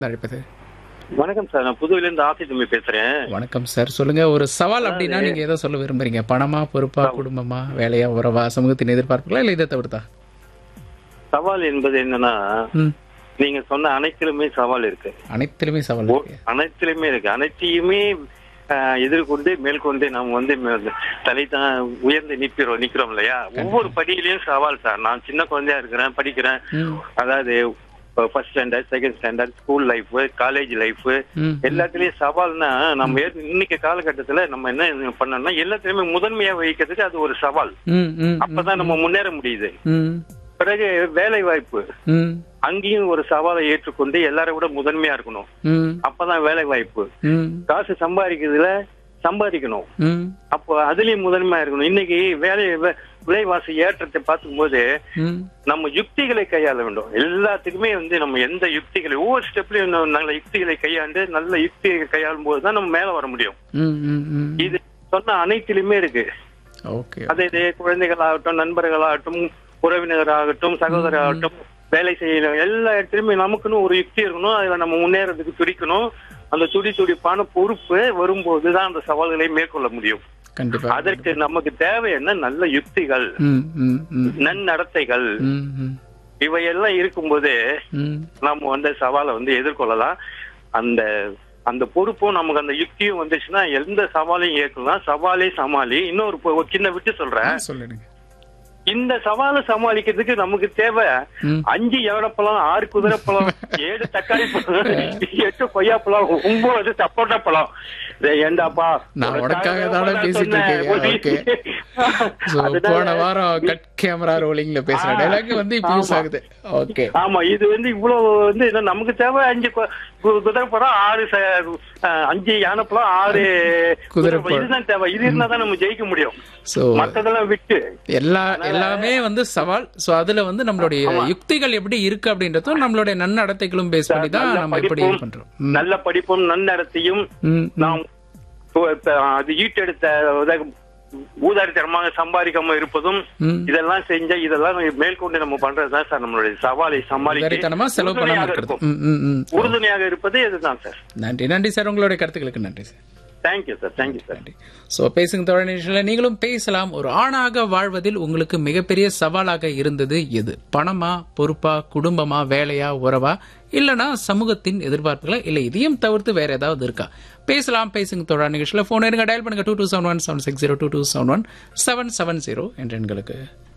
அழைப்பது வணக்கம் சார் நான் புதுவையில இருந்து ஆசி தம்பி பேசுறேன் வணக்கம் சார் சொல்லுங்க ஒரு சவால் அப்படின்னா நீங்க ஏதோ சொல்ல விரும்புறீங்க பணமா பொறுப்பா குடும்பமா வேலையா உறவா சமூகத்தின் எதிர்பார்ப்புகளா இல்ல இதை தவிர்த்தா சவால் என்பது என்னன்னா ம் நீங்க சொன்ன அனைத்திலுமே சவால் இருக்கு அனைத்திலுமே சவால் ஓ- இருக்கு அனைத்திலுமே இருக்கு அனைத்தையுமே ஆஹ், எதிர்கொண்டு மேற்கொண்டு நம்ம வந்து மே- தலை தான் உயர்ந்து நிக்கிறோம் நிக்கிறோம் இல்லையா ஒவ்வொரு படியிலயும் சவால் சார் நான் சின்ன குழந்தையா இருக்கிறேன் படிக்கிறேன் ம் அதாவது first standard second standard school life college life ம் எல்லாத்துலயும் சவால்னா நம்ம ஏற்க- இன்னைக்கு காலகட்டத்துல நம்ம என்ன பண்ணோம்னா எல்லாத்துலயுமே முதன்மையா வைக்கிறதுக்கு அது ஒரு சவால் ம் ம் அப்பதான் நம்ம முன்னேற முடியுது ம் பிறகு வேலை வாய்ப்பு ம் அங்கேயும் ஒரு சவாலை ஏற்றுக்கொண்டு எல்லாரை விட முதன்மையா இருக்கணும் ம் அப்பதான் வேலை வாய்ப்பு ம் காசு சம்பாதிக்கிறதுல சம்பாதிக்கணும் ம் அப்போ அதுலயும் முதன்மையா இருக்கணும் இன்னைக்கு வேலை வே- விலைவாசி ஏற்றத்தை பார்க்கும்போது ம் நம்ம யுக்திகளை கையாள வேண்டும் எல்லாத்துக்குமே வந்து நம்ம எந்த யுக்திகளை ஒவ்வொரு ஸ்டெப்லயும் நம்ம நல்ல யுக்திகளை கையாண்டு நல்ல யுக்திகளை கையாளும் போது தான் நம்ம மேல வர முடியும் ம் ம் ம் இது சொன்ன அனைத்திலுமே இருக்கு ஓகே அதே இதே குழந்தைகளாகட்டும் நண்பர்களாகட்டும் உறவினராகட்டும் சகோதரராகட்டும் வேலை செய்யணும் எல்லா இடத்துலயுமே நமக்குன்னு ஒரு யுக்தி இருக்கணும் அதுல நம்ம முன்னேறதுக்கு துடிக்கணும் அந்த துடி துடிப்பான பொறுப்பு வரும்போதுதான் அந்த சவால்களை மேற்கொள்ள முடியும் கண்டிப்பா அதற்கு நமக்கு தேவை என்ன நல்ல யுக்திகள் ம் ம் ம் நன்னடத்தைகள் ம் ம் இவையெல்லாம் இருக்கும்போது ம் நம்ம வந்து சவாலை வந்து எதிர்கொள்ளலாம் அந்த அந்த பொறுப்பும் நமக்கு அந்த யுக்தியும் வந்துச்சுன்னா எந்த சவாலையும் ஏற்கலாம் சவாலே சமாளி இன்னொரு பொ- ஒரு சின்ன விட்டு சொல்றேன் ஆ, சொல்லிடுங்க இந்த சவாலை சமாளிக்கிறதுக்கு நமக்கு தேவை ம் அஞ்சு எவடப்பழம் ஆறு குதிரைப்பழம் ஏழு தக்காளி பழம் எட்டு கொய்யாப்பழம் ஒன்பது சப்போட்டா பழம் டேய், ஏண்டாப்பா நான் உனக்காக தானே பேசிட்டு இருக்கேன். Okay. So, அதுதான் போன வாரம் கட் கேமரா ரோலிங்ல பேசுற டைலாக் வந்து இப்ப யூஸ் ஆகுது ஓகே ஆமா இது வந்து இவ்வளவு வந்து என்ன, நமக்கு தேவை அஞ்சு கு- கு- குதிரைப்பழம் ஆறு ச- அஹ், அஞ்சு யானைப்பழம் ஆறு குதிரைப்பழம். இதுதான் தேவை இது இருந்தா தான் நம்ம ஜெயிக்க முடியும் சோ மத்ததெல்லாம் விட்டு எல்லா எல்லாமே வந்து சவால் சோ அதுல வந்து நம்மளுடைய யுக்திகள் எப்படி இருக்கு அப்படின்றதும் நம்மளுடைய நன்னடத்தைகளும் பேஸ் பண்ணி தான் நல்ல நம்ம எப்படி இது படிப்பும் பண்றோம் ம், நல்ல படிப்பும் நன்னடத்தையும் ம், ம். நாம் இப்போ, இப்ப, அது ஈட்டெடுத்த உத- ஊதாரித்தனமாக சம்பாதிக்காம இருப்பதும் ம். இதெல்லாம் செஞ்ச இதெல்லாம் மேற்கொண்டு நம்ம பண்றதுதான் சார் நம்மளுடைய சவாலை உதாரித்தனமா சமாளிக்க செலவு பண்ணாம உறுதுணையாக இருக்கிறது இருக்கும் ம், ம், ம். உறுதுணையாக இருப்பது இதுதான் சார் நன்றி நன்றி சார் உங்களுடைய கருத்துக்களுக்கு நன்றி sir thank you sir thank you sir நன்றி சோ பேசுங்க தோழர் நிகழ்ச்சியில நீங்களும் பேசலாம் ஒரு ஆணாக வாழ்வதில் உங்களுக்கு மிகப்பெரிய சவாலாக இருந்தது எது பணமா பொறுப்பா குடும்பமா வேலையா உறவா இல்லனா சமூகத்தின் எதிர்பார்ப்புகளா இல்ல இதையும் தவிர்த்து வேற ஏதாவது இருக்கா பேசலாம் பேசுங்க தோழர் நிகழ்ச்சியில போன் இருங்க டயல் பண்ணுங்க two two seven one seven six zero two two seven one seven seven zero என்ற எண்களுக்கு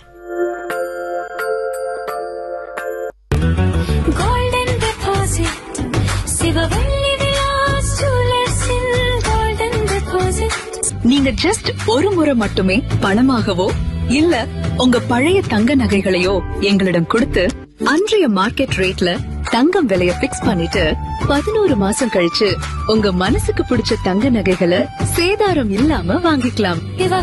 golden deposit சிவவள்ளி விலாஸ் ஜுவல்லர்ஸில் golden deposit நீங்க ஜஸ்ட் ஒரு முறை மட்டுமே பணமாகவோ இல்ல உங்க பழைய தங்க நகைகளையோ எங்களிடம் கொடுத்து அன்றைய மார்க்கெட் ரேட்ல தங்கம் விலைய பிக்ஸ் பண்ணிட்டு பதினோரு மாசம் கழிச்சு உங்க மனசுக்கு பிடிச்ச தங்க நகைகளை சேதாரம் இல்லாம வாங்கிக்கலாம் இவ